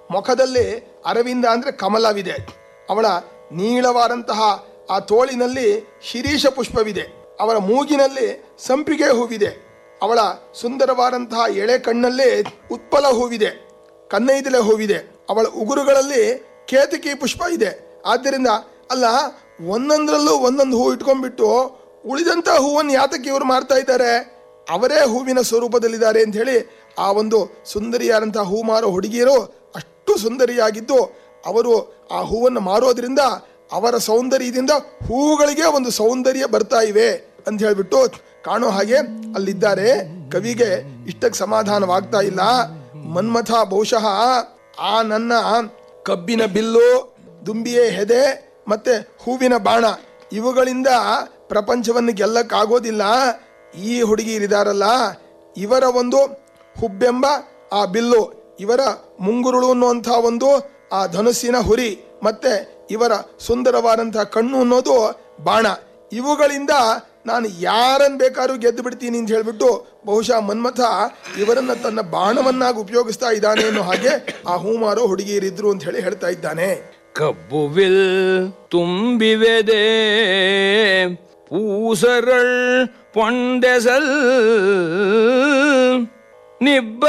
ಮುಖದಲ್ಲಿ ಅರವಿಂದ ಅಂದ್ರೆ ಕಮಲವಿದೆ ಅವಳ ನೀಳವಾದಂತಹ ಆ ತೋಳಿನಲ್ಲಿ ಶಿರೀಷ ಪುಷ್ಪವಿದೆ ಅವಳ ಮೂಗಿನಲ್ಲಿ ಸಂಪಿಗೆ ಹೂವಿದೆ ಅವಳ ಸುಂದರವಾದಂತಹ ಎಳೆ ಕಣ್ಣಲ್ಲಿ ಉತ್ಪಲ ಹೂವಿದೆ ಕನ್ನೈದಿಲೆ ಹೂವಿದೆ ಅವಳ ಉಗುರುಗಳಲ್ಲಿ ಕೇತಕಿ ಪುಷ್ಪ ಇದೆ ಆದ್ದರಿಂದ ಅಲ್ಲ ಒಂದೊಂದರಲ್ಲೂ ಒಂದೊಂದು ಹೂ ಇಟ್ಕೊಂಡ್ಬಿಟ್ಟು ಉಳಿದಂಥ ಹೂವನ್ನು ಯಾತಕ್ಕೆ ಇವರು ಮಾರ್ತಾ ಇದ್ದಾರೆ ಅವರೇ ಹೂವಿನ ಸ್ವರೂಪದಲ್ಲಿದ್ದಾರೆ ಅಂತ ಹೇಳಿ ಆ ಒಂದು ಸುಂದರಿಯಾದಂತಹ ಹೂ ಮಾರೋ ಹುಡುಗಿಯರು ಅಷ್ಟು ಸುಂದರಿಯಾಗಿದ್ದು ಅವರು ಆ ಹೂವನ್ನು ಮಾರೋದ್ರಿಂದ ಅವರ ಸೌಂದರ್ಯದಿಂದ ಹೂಗಳಿಗೆ ಒಂದು ಸೌಂದರ್ಯ ಬರ್ತಾ ಇವೆ ಅಂತ ಹೇಳ್ಬಿಟ್ಟು ಕಾಣೋ ಹಾಗೆ ಅಲ್ಲಿದ್ದಾರೆ ಕವಿಗೆ ಇಷ್ಟಕ್ಕೆ ಸಮಾಧಾನವಾಗ್ತಾ ಇಲ್ಲ ಮನ್ಮಥ ಬಹುಶಃ ಆ ನನ್ನ ಕಬ್ಬಿನ ಬಿಲ್ಲು ದುಂಬಿಯ ಹೆದೆ ಮತ್ತೆ ಹೂವಿನ ಬಾಣ ಇವುಗಳಿಂದ ಪ್ರಪಂಚವನ್ನು ಗೆಲ್ಲಕ್ಕಾಗೋದಿಲ್ಲ ಈ ಹುಡುಗಿಯರಿದಾರಲ್ಲ ಇವರ ಒಂದು ಹುಬ್ಬೆಂಬ ಆ ಬಿಲ್ಲು ಇವರ ಮುಂಗುರುಳು ಅನ್ನುವಂಥ ಒಂದು ಆ ಧನುಸ್ಸಿನ ಹುರಿ ಮತ್ತೆ ಇವರ ಸುಂದರವಾದಂತಹ ಕಣ್ಣು ಅನ್ನೋದು ಬಾಣ ಇವುಗಳಿಂದ ನಾನು ಯಾರನ್ನು ಬೇಕಾದ್ರೂ ಗೆದ್ದು ಬಿಡ್ತೀನಿ ಅಂತ ಹೇಳ್ಬಿಟ್ಟು ಬಹುಶಃ ಮನ್ಮಥ ಇವರನ್ನ ತನ್ನ ಬಾಣವನ್ನಾಗಿ ಉಪಯೋಗಿಸ್ತಾ ಇದ್ದಾನೆ ಅನ್ನೋ ಹಾಗೆ ಆ ಹೂಮಾರೋ ಹುಡುಗಿಯರಿದ್ರು ಅಂತ ಹೇಳಿ ಹೇಳ್ತಾ ಇದ್ದಾನೆ ಕಬ್ಬುವಿಲ್ ತುಂಬಿವೆದೆ ಪೂಸರಳ್ ಪೊಂಡೆಸಲ್ ನಿಬ್ಬ